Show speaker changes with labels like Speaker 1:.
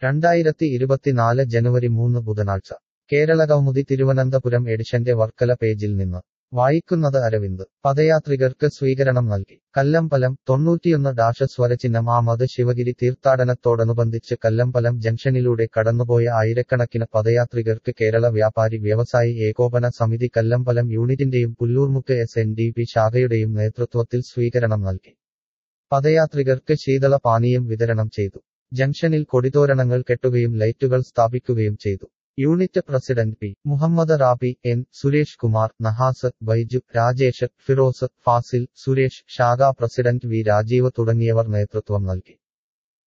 Speaker 1: രണ്ടായിരത്തി ഇരുപത്തിനാല് ജനുവരി മൂന്ന് ബുധനാഴ്ച കേരളകൗമുദി തിരുവനന്തപുരം എഡിഷന്റെ വർക്കല പേജിൽ നിന്ന് വായിക്കുന്നത് അരവിന്ദ് പദയാത്രികർക്ക് സ്വീകരണം നൽകി കല്ലമ്പലം തൊണ്ണൂറ്റിയൊന്ന് ഡാഷ സ്വരചിഹ്നം ആമത് ശിവഗിരി തീർത്ഥാടനത്തോടനുബന്ധിച്ച് കല്ലമ്പലം ജംഗ്ഷനിലൂടെ കടന്നുപോയ ആയിരക്കണക്കിന് പദയാത്രികർക്ക് കേരള വ്യാപാരി വ്യവസായി ഏകോപന സമിതി കല്ലമ്പലം യൂണിറ്റിന്റെയും Pullurmukku S N D P ശാഖയുടെയും നേതൃത്വത്തിൽ സ്വീകരണം നൽകി പദയാത്രികർക്ക് ശീതള പാനീയം വിതരണം ചെയ്തു ജംഗ്ഷനിൽ കൊടിതോരണങ്ങൾ കെട്ടുകയും ലൈറ്റുകൾ സ്ഥാപിക്കുകയും ചെയ്തു unit president P Muhammad Rabi N Suresh Kumar Nahas Baiju Rajesh Firoz Fazil Suresh ശാഖാ പ്രസിഡന്റ് വി രാജീവ് തുടങ്ങിയവർ നേതൃത്വം നൽകി